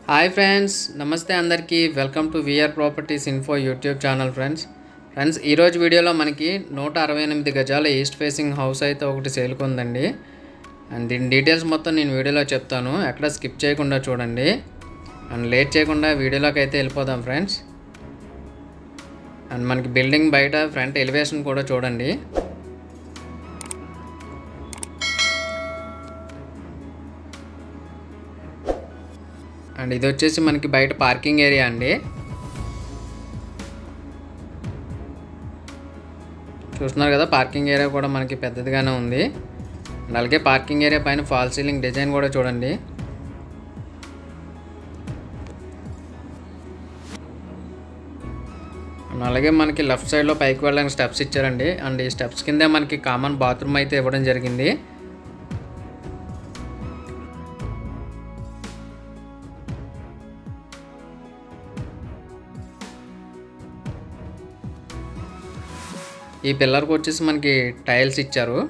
hi friends నమస్తే అందరికీ welcome to VR properties info YouTube channel friends friends ఈరోజు వీడియోలో మనకి నూట అరవై ఎనిమిది గజాల ఈస్ట్ ఫేసింగ్ హౌస్ అయితే ఒకటి సేల్కి ఉందండి అండ్ దీని డీటెయిల్స్ మొత్తం నేను వీడియోలో చెప్తాను ఎక్కడ స్కిప్ చేయకుండా చూడండి అండ్ లేట్ చేయకుండా వీడియోలోకి అయితే వెళ్ళిపోదాం ఫ్రెండ్స్ అండ్ మనకి బిల్డింగ్ బయట ఫ్రంట్ ఎలివేషన్ కూడా చూడండి అండ్ ఇది వచ్చేసి మనకి బయట పార్కింగ్ ఏరియా అండి చూస్తున్నారు కదా పార్కింగ్ ఏరియా కూడా మనకి పెద్దదిగానే ఉంది అండ్ అలాగే పార్కింగ్ ఏరియా పైన ఫాల్ సీలింగ్ డిజైన్ కూడా చూడండి అండ్ అలాగే మనకి లెఫ్ట్ సైడ్లో పైకి వెళ్ళడానికి స్టెప్స్ ఇచ్చారండి అండ్ ఈ స్టెప్స్ కిందే మనకి కామన్ బాత్రూమ్ అయితే ఇవ్వడం జరిగింది ఈ పిల్లర్కి వచ్చేసి మనకి టైల్స్ ఇచ్చారు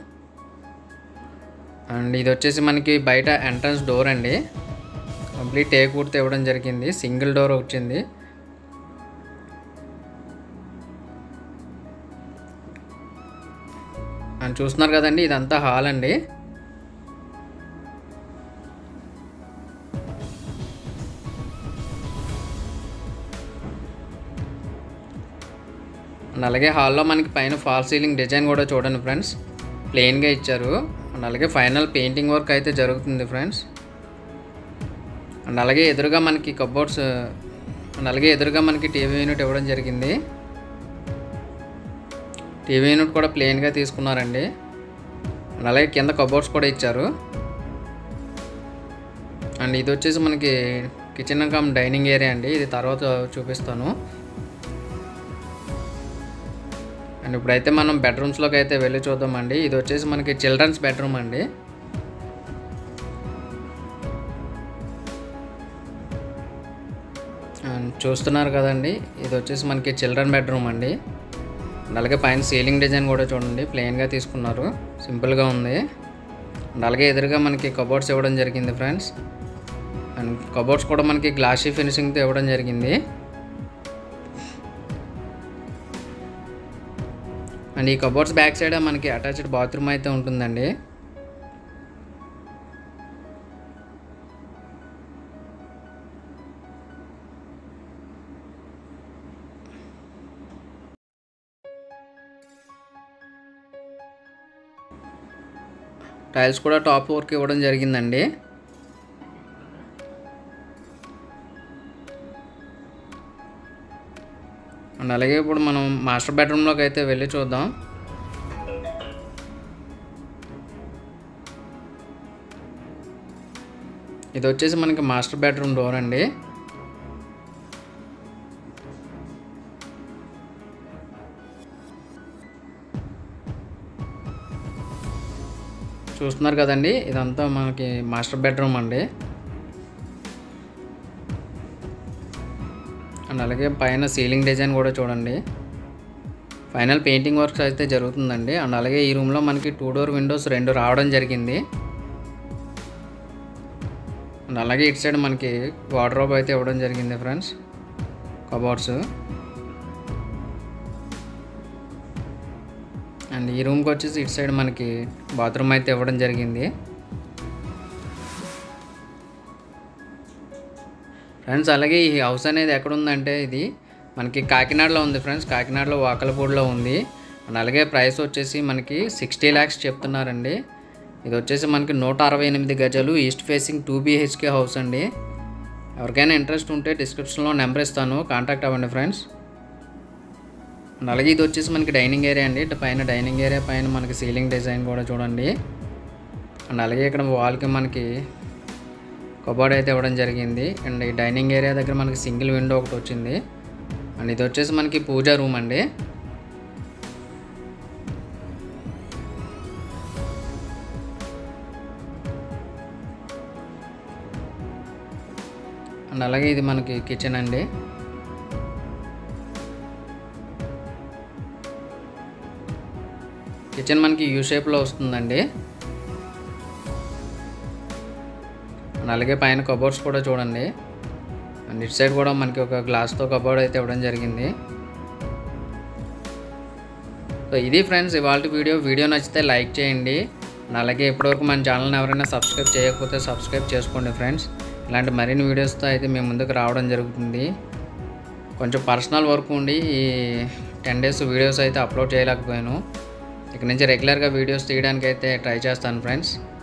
అండ్ ఇది వచ్చేసి మనకి బయట ఎంట్రన్స్ డోర్ అండి కంప్లీట్ టేక్ వుడ్తో ఇవ్వడం జరిగింది సింగిల్ డోర్ వచ్చింది అండ్ చూస్తున్నారు కదండి ఇదంతా హాల్ అండి అండ్ అలాగే హాల్లో మనకి పైన ఫాల్ సీలింగ్ డిజైన్ కూడా చూడండి ఫ్రెండ్స్ ప్లెయిన్గా ఇచ్చారు అండ్ అలాగే ఫైనల్ పెయింటింగ్ వర్క్ అయితే జరుగుతుంది ఫ్రెండ్స్ అండ్ అలాగే ఎదురుగా మనకి కబోర్డ్స్ అండ్ అలాగే ఎదురుగా మనకి టీవీ యూనిట్ ఇవ్వడం జరిగింది టీవీ యూనిట్ కూడా ప్లెయిన్గా తీసుకున్నారండి అండ్ అలాగే కింద కబోర్డ్స్ కూడా ఇచ్చారు అండ్ ఇది వచ్చేసి మనకి కిచెన్ కమ్ డైనింగ్ ఏరియా అండి ఇది తర్వాత చూపిస్తాను అండ్ ఇప్పుడైతే మనం బెడ్రూమ్స్లోకి అయితే వెళ్ళి చూద్దామండి ఇది వచ్చేసి మనకి చిల్డ్రన్స్ బెడ్రూమ్ అండి అండ్ చూస్తున్నారు కదండి ఇది వచ్చేసి మనకి చిల్డ్రన్ బెడ్రూమ్ అండి అండ్ అలాగే పైన సీలింగ్ డిజైన్ కూడా చూడండి ప్లెయిన్గా తీసుకున్నారు సింపుల్గా ఉంది అండ్ అలాగే ఎదురుగా మనకి కబోర్డ్స్ ఇవ్వడం జరిగింది ఫ్రెండ్స్ అండ్ కబోర్డ్స్ కూడా మనకి గ్లాసీ ఫినిషింగ్తో ఇవ్వడం జరిగింది అండ్ ఈ కబోర్డ్స్ బ్యాక్ సైడ్ మనకి అటాచ్డ్ బాత్రూమ్ అయితే ఉంటుందండి టైల్స్ కూడా టాప్ వర్క్ ఇవ్వడం జరిగిందండి అండ్ అలాగే ఇప్పుడు మనం మాస్టర్ బెడ్రూమ్లోకి అయితే వెళ్ళి చూద్దాం ఇది వచ్చేసి మనకి మాస్టర్ బెడ్రూమ్ డోర్ అండి చూస్తున్నారు కదండి ఇదంతా మనకి మాస్టర్ బెడ్రూమ్ అండి అండ్ అలాగే పైన సీలింగ్ డిజైన్ కూడా చూడండి ఫైనల్ పెయింటింగ్ వర్క్స్ అయితే జరుగుతుందండి అండ్ అలాగే ఈ రూమ్లో మనకి టూ డోర్ విండోస్ రెండు రావడం జరిగింది అండ్ అలాగే ఇటు సైడ్ మనకి వార్డ్రోబ్ అయితే ఇవ్వడం జరిగింది ఫ్రెండ్స్ కబోర్డ్స్ అండ్ ఈ రూమ్కి వచ్చేసి ఇటు సైడ్ మనకి బాత్రూమ్ అయితే ఇవ్వడం జరిగింది ఫ్రెండ్స్ అలాగే ఈ హౌస్ అనేది ఎక్కడ ఉందంటే ఇది మనకి కాకినాడలో ఉంది ఫ్రెండ్స్ కాకినాడలో వాకలపూడిలో ఉంది అండ్ అలాగే ప్రైస్ వచ్చేసి మనకి సిక్స్టీ ల్యాక్స్ చెప్తున్నారండి ఇది వచ్చేసి మనకి నూట అరవై ఎనిమిది గజాలు east facing two BHK house అండి ఎవరికైనా ఇంట్రెస్ట్ ఉంటే డిస్క్రిప్షన్లో నెంబర్ ఇస్తాను కాంటాక్ట్ అవ్వండి ఫ్రెండ్స్ అండ్ అలాగే ఇది వచ్చేసి మనకి డైనింగ్ ఏరియా అండి ఇటు పైన డైనింగ్ ఏరియా పైన మనకి సీలింగ్ డిజైన్ కూడా చూడండి అండ్ అలాగే ఇక్కడ వాల్కి మనకి కబోర్డ్ అయితే ఇవ్వడం జరిగింది అండ్ ఈ డైనింగ్ ఏరియా దగ్గర మనకి సింగిల్ విండో ఒకటి వచ్చింది అండ్ ఇది వచ్చేసి మనకి పూజా రూమ్ అండి అండ్ అలాగే ఇది మనకి కిచెన్ అండి కిచెన్ మనకి యూ షేప్లో వస్తుందండి అండ్ అలాగే పైన కబోర్డ్స్ కూడా చూడండి అండ్ ఇటు సైడ్ కూడా మనకి ఒక గ్లాస్తో కబోర్డ్ అయితే ఇవ్వడం జరిగింది సో ఇది ఫ్రెండ్స్ ఇవాళ వీడియో వీడియో నచ్చితే లైక్ చేయండి అండ్ అలాగే ఇప్పటివరకు మన ఛానల్ని ఎవరైనా సబ్స్క్రైబ్ చేయకపోతే సబ్స్క్రైబ్ చేసుకోండి ఫ్రెండ్స్ ఇలాంటి మరిన్ని వీడియోస్తో అయితే మేము ముందుకు రావడం జరుగుతుంది కొంచెం పర్సనల్ వర్క్ ఉండి ఈ టెన్ డేస్ వీడియోస్ అయితే అప్లోడ్ చేయలేకపోయాను ఇక నుంచి రెగ్యులర్గా వీడియోస్ తీయడానికి అయితే ట్రై చేస్తాను ఫ్రెండ్స్